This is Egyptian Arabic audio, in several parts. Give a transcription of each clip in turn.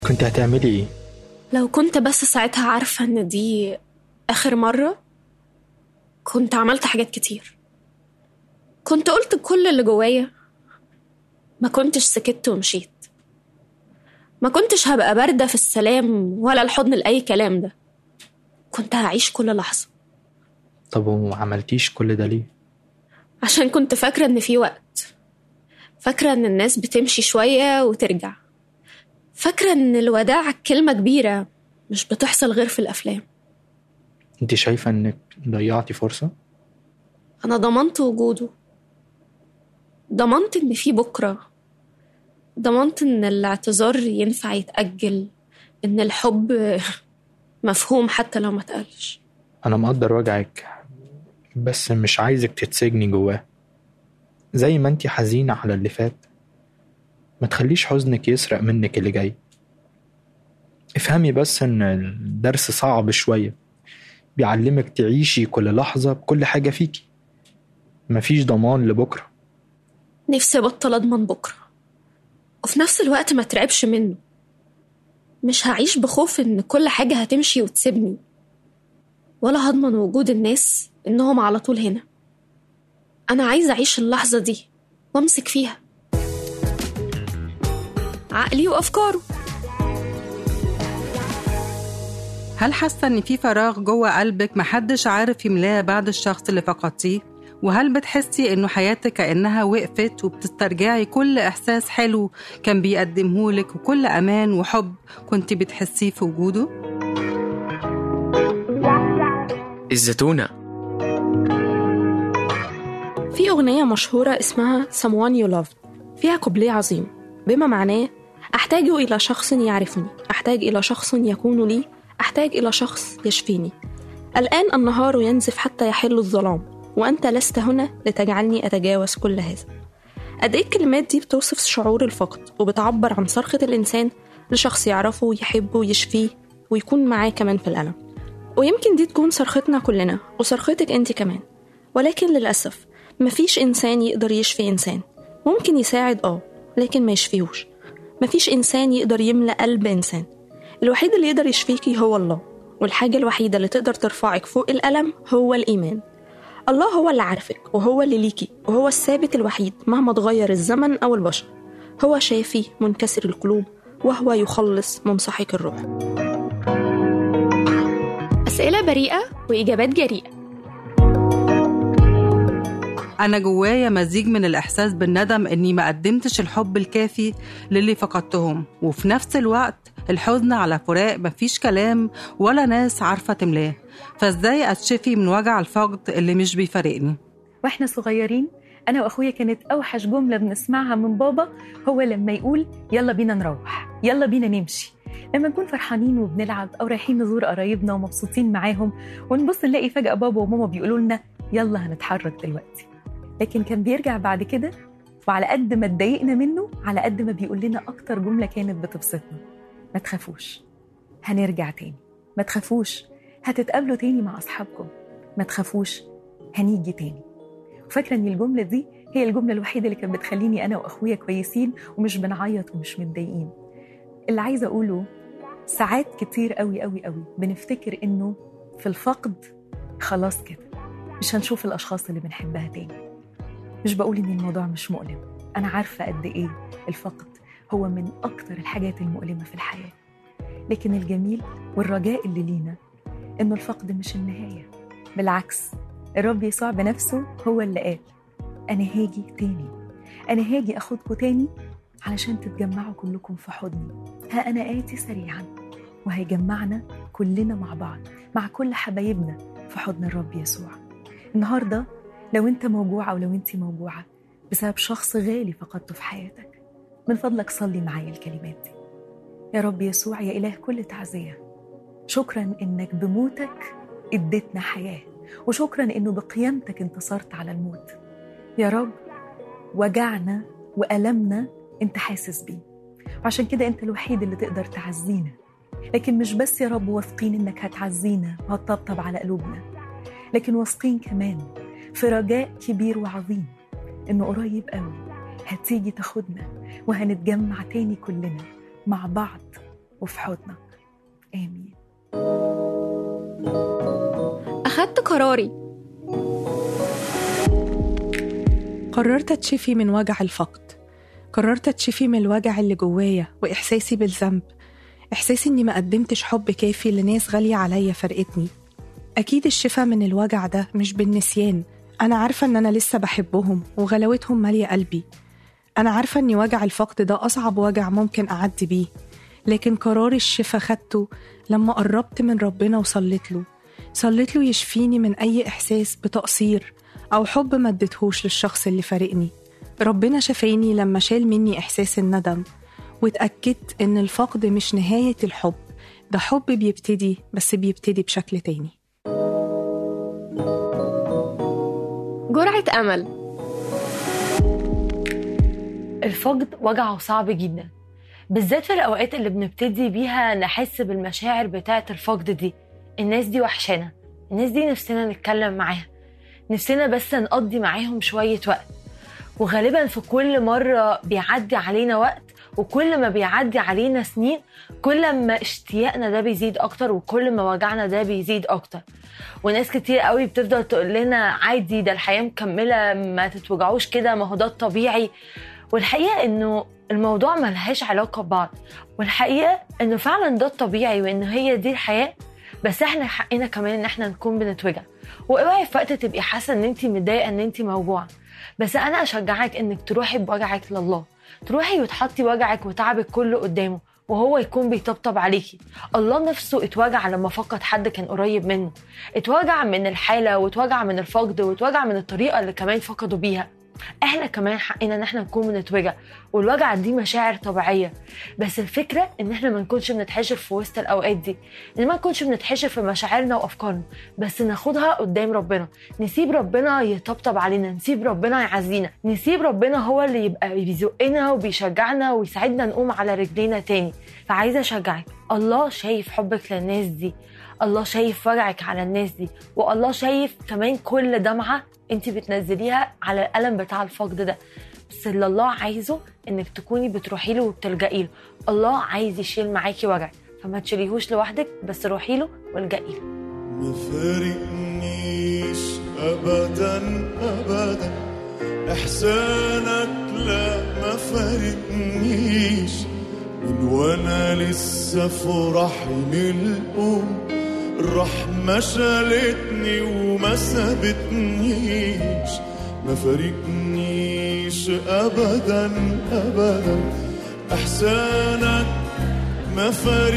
كنت هتعملي ايه؟ لو كنت بس ساعتها عارفة إن دي آخر مرة كنت عملت حاجات كتير كنت قلت كل اللي جوايا ما كنتش سكت ومشيت ما كنتش هبقى باردة في السلام ولا الحضن لأي كلام ده كنت هعيش كل لحظة طب ومعملتيش كل ده ليه؟ عشان كنت فاكرة إن في وقت فاكرة إن الناس بتمشي شوية وترجع فاكرة إن الوداع كلمة كبيرة مش بتحصل غير في الأفلام انت شايفة انك ضيعتي فرصة؟ أنا ضمنت وجوده ضمنت إن في بكرة ضمنت إن الاعتذار ينفع يتأجل إن الحب مفهوم حتى لو ما تقالش انا مقدر وجعك بس مش عايزك تتسجني جواه زي ما انت حزينة على اللي فات ما تخليش حزنك يسرق منك اللي جاي افهمي بس ان الدرس صعب شوية بيعلمك تعيشي كل لحظة بكل حاجة فيكي مفيش ضمان لبكرة نفسي أبطل أضمن بكرة وفي نفس الوقت ما ترعبش منه مش هعيش بخوف إن كل حاجة هتمشي وتسيبني ولا هضمن وجود الناس إنهم على طول هنا أنا عايزة أعيش اللحظة دي وأمسك فيها عقلي وأفكاره هل حاسة إن في فراغ جوه قلبك محدش عارف يملاه بعد الشخص اللي فقدتيه؟ وهل بتحسي إنه حياتك كأنها وقفت وبتسترجعي كل إحساس حلو كان بيقدمهولك وكل أمان وحب كنت بتحسيه في وجوده؟ الزتونة في أغنية مشهورة اسمها Someone You Loved فيها قبليه عظيم بما معناه أحتاج إلى شخص يعرفني أحتاج إلى شخص يكون لي أحتاج إلى شخص يشفيني الآن النهار ينزف حتى يحل الظلام وأنت لست هنا لتجعلني أتجاوز كل هذا قد إيه الكلمات دي بتوصف شعور الفقد وبتعبر عن صرخة الإنسان لشخص يعرفه ويحبه ويشفيه ويكون معاه كمان في الألم ويمكن دي تكون صرختنا كلنا وصرختك انت كمان ولكن للأسف مفيش إنسان يقدر يشفي إنسان ممكن يساعد آه لكن ما يشفيهوش مفيش إنسان يقدر يملأ قلب إنسان الوحيد اللي يقدر يشفيكي هو الله والحاجة الوحيدة اللي تقدر ترفعك فوق الألم هو الإيمان الله هو اللي عارفك وهو اللي ليكي وهو الثابت الوحيد مهما تغير الزمن أو البشر هو شافي منكسر القلوب وهو يخلص منسحق الروح أسئلة بريئة وإجابات جريئة أنا جوايا مزيج من الإحساس بالندم إني ما قدمتش الحب الكافي للي فقدتهم وفي نفس الوقت الحزن على فراق مفيش كلام ولا ناس عارفة تملاه فإزاي أتشفي من وجع الفقد اللي مش بيفارقني واحنا صغيرين انا واخويا كانت اوحش جمله بنسمعها من بابا هو لما يقول يلا بينا نروح يلا بينا نمشي لما نكون فرحانين وبنلعب او رايحين نزور قرايبنا ومبسوطين معاهم ونبص نلاقي فجاه بابا وماما بيقولوا لنا يلا هنتحرك دلوقتي لكن كان بيرجع بعد كده وعلى قد ما اتضايقنا منه على قد ما بيقول لنا اكتر جمله كانت بتبسطنا ما تخافوش هنرجع تاني ما تخافوش هتتقابلوا تاني مع اصحابكم ما تخافوش هنيجي تاني وفاكره ان الجمله دي هي الجمله الوحيده اللي كانت بتخليني انا واخويا كويسين ومش بنعيط ومش متضايقين اللي عايزه اقوله ساعات كتير قوي قوي قوي بنفتكر انه في الفقد خلاص كده مش هنشوف الاشخاص اللي بنحبها تاني مش بقول ان الموضوع مش مؤلم انا عارفه قد ايه الفقد هو من اكتر الحاجات المؤلمه في الحياه لكن الجميل والرجاء اللي لينا انه الفقد مش النهايه بالعكس الرب يسوع بنفسه هو اللي قال انا هاجي تاني انا هاجي اخدكم تاني علشان تتجمعوا كلكم في حضني ها انا اتي سريعا وهيجمعنا كلنا مع بعض مع كل حبايبنا في حضن الرب يسوع النهارده لو انت موجوعه ولو انت موجوعه بسبب شخص غالي فقدته في حياتك من فضلك صلي معايا الكلمات دي يا رب يسوع يا اله كل تعزيه شكرا انك بموتك اديتنا حياه وشكرا انه بقيامتك انتصرت على الموت يا رب وجعنا والمنا انت حاسس بيه وعشان كده انت الوحيد اللي تقدر تعزينا لكن مش بس يا رب واثقين انك هتعزينا وهتطبطب على قلوبنا لكن واثقين كمان في رجاء كبير وعظيم انه قريب قوي هتيجي تاخدنا وهنتجمع تاني كلنا مع بعض وفي حضنك آمين أخدت قراري قررت أتشفي من وجع الفقد قررت أتشفي من الوجع اللي جوايا وإحساسي بالذنب إحساسي إني ما قدمتش حب كافي لناس غالية عليا فرقتني أكيد الشفا من الوجع ده مش بالنسيان أنا عارفة إن أنا لسه بحبهم وغلاوتهم مالية قلبي أنا عارفة إن وجع الفقد ده أصعب وجع ممكن أعدي بيه لكن قرار الشفا خدته لما قربت من ربنا وصليت له صليت له يشفيني من أي إحساس بتقصير أو حب ما اديتهوش للشخص اللي فارقني ربنا شفاني لما شال مني إحساس الندم واتأكدت إن الفقد مش نهاية الحب ده حب بيبتدي بس بيبتدي بشكل تاني جرعة أمل الفقد وجعه صعب جدا بالذات في الأوقات اللي بنبتدي بيها نحس بالمشاعر بتاعة الفقد دي الناس دي وحشانا الناس دي نفسنا نتكلم معاها نفسنا بس نقضي معاهم شوية وقت وغالبا في كل مرة بيعدي علينا وقت وكل ما بيعدي علينا سنين كل ما اشتياقنا ده بيزيد اكتر وكل ما وجعنا ده بيزيد اكتر وناس كتير قوي بتفضل تقول لنا عادي ده الحياة مكملة ما تتوجعوش كده ما هو ده الطبيعي والحقيقة انه الموضوع ملهاش علاقة ببعض والحقيقة انه فعلا ده الطبيعي وان هي دي الحياة بس احنا حقنا كمان ان احنا نكون بنتوجع واوعي في وقت تبقي حاسة ان انت متضايقة ان انت موجوعة بس انا اشجعك انك تروحي بوجعك لله تروحي وتحطي وجعك وتعبك كله قدامه وهو يكون بيطبطب عليكي الله نفسه اتوجع لما فقد حد كان قريب منه اتوجع من الحالة واتوجع من الفقد واتوجع من الطريقة اللي كمان فقدوا بيها احنا كمان حقنا ان احنا نكون بنتوجع والوجع دي مشاعر طبيعيه بس الفكره ان احنا ما نكونش بنتحشر في وسط الاوقات دي ان ما نكونش بنتحشر في مشاعرنا وافكارنا بس ناخدها قدام ربنا نسيب ربنا يطبطب علينا نسيب ربنا يعزينا نسيب ربنا هو اللي يبقى بيزقنا وبيشجعنا ويساعدنا نقوم على رجلينا تاني فعايزه اشجعك الله شايف حبك للناس دي الله شايف وجعك على الناس دي والله شايف كمان كل دمعه انت بتنزليها على الالم بتاع الفقد ده بس اللي الله عايزه انك تكوني بتروحي له وبتلجئي له الله عايز يشيل معاكي وجعك فما تشيليهوش لوحدك بس روحي له والجئي له ما فارقنيش ابدا ابدا احسانك لا ما فارقنيش من وانا لسه في رحم الام الرحمة شالتني وما سابتنيش ما فارقنيش ابدا ابدا احسانك ما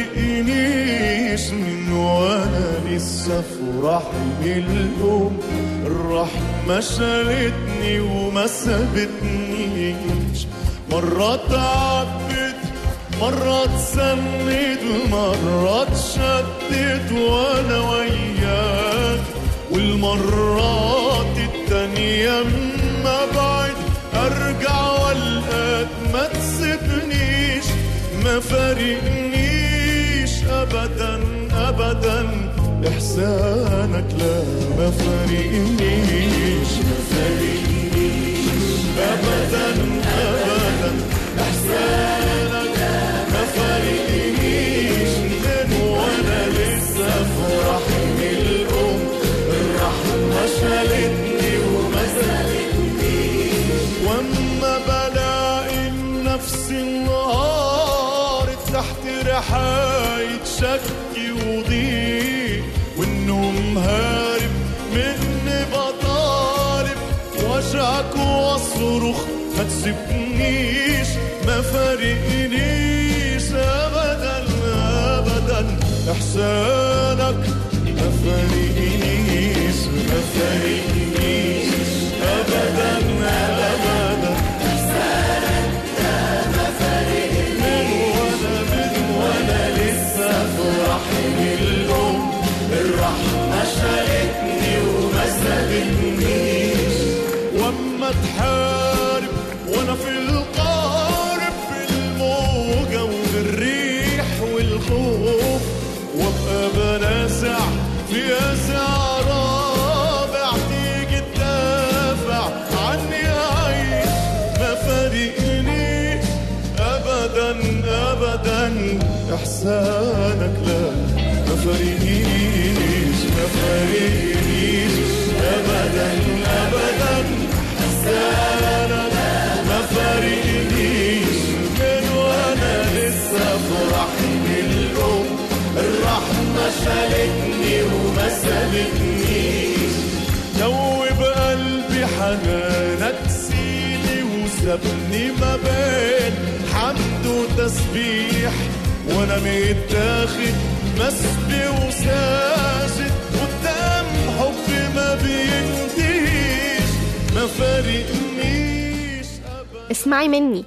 فارقنيش من وانا لسه في رحم الام الرحمة شالتني وما سابتنيش مرة تعبت مرة تسند مرة تشدد وانا وياك والمرات التانية اما بعد ارجع والقاك ما تسيبنيش ما فارقنيش ابدا ابدا احسانك لا ما فارقنيش ما فارقنيش ابدا ابدا احسانك ما فارقنيش من وانا لسه في رحم الام الرحمه شالتني وما سالتنيش واما بلاقي نفسي انهارت تحت رحاية شكي وضيق والنوم هارب مني بطالب وجعك واصرخ ما تسيبنيش ما فارقنيش ابدا ابدا احسانك ما فارقنيش ما فارقنيش ابدا ابدا من وانا من وانا لسه في رحم الام الرحمه شالتني وما سابتنيش واما تحارب وانا في القارب في الموت لسانك لا ما فارقنيش ما فارقنيش ابدا ابدا لسانك ما فارقنيش من وانا لسه في رحم الام الرحمه شالتني وما سابتنيش دوب قلبي حنانك سيدي وسابني ما بين حمد وتسبيح وانا متاخد مسبي وساجد قدام حب ما بينتهيش ما فارقنيش اسمعي مني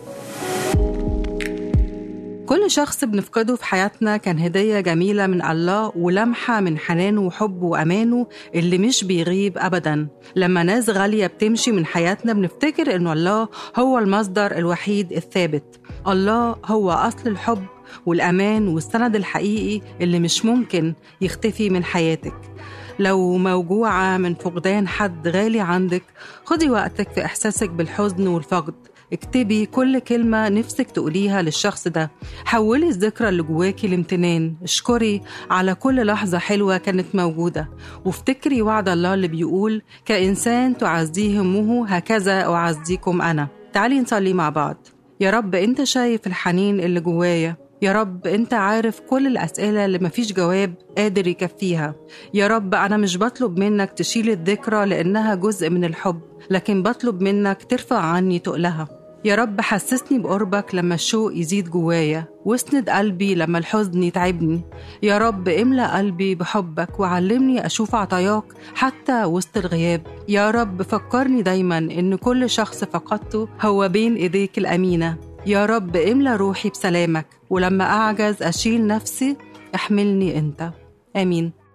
كل شخص بنفقده في حياتنا كان هدية جميلة من الله ولمحة من حنانه وحبه وأمانه اللي مش بيغيب أبدا لما ناس غالية بتمشي من حياتنا بنفتكر إنه الله هو المصدر الوحيد الثابت الله هو أصل الحب والأمان والسند الحقيقي اللي مش ممكن يختفي من حياتك لو موجوعة من فقدان حد غالي عندك خدي وقتك في إحساسك بالحزن والفقد اكتبي كل كلمة نفسك تقوليها للشخص ده حولي الذكرى اللي جواكي لامتنان اشكري على كل لحظة حلوة كانت موجودة وافتكري وعد الله اللي بيقول كإنسان تعزيه همه هكذا أعزيكم أنا تعالي نصلي مع بعض يا رب انت شايف الحنين اللي جوايا يا رب انت عارف كل الأسئلة اللي مفيش جواب قادر يكفيها يا رب أنا مش بطلب منك تشيل الذكرى لأنها جزء من الحب لكن بطلب منك ترفع عني تقلها يا رب حسسني بقربك لما الشوق يزيد جوايا واسند قلبي لما الحزن يتعبني يا رب املأ قلبي بحبك وعلمني أشوف عطاياك حتى وسط الغياب يا رب فكرني دايما إن كل شخص فقدته هو بين إيديك الأمينة يا رب املى روحي بسلامك ولما أعجز أشيل نفسي احملني أنت آمين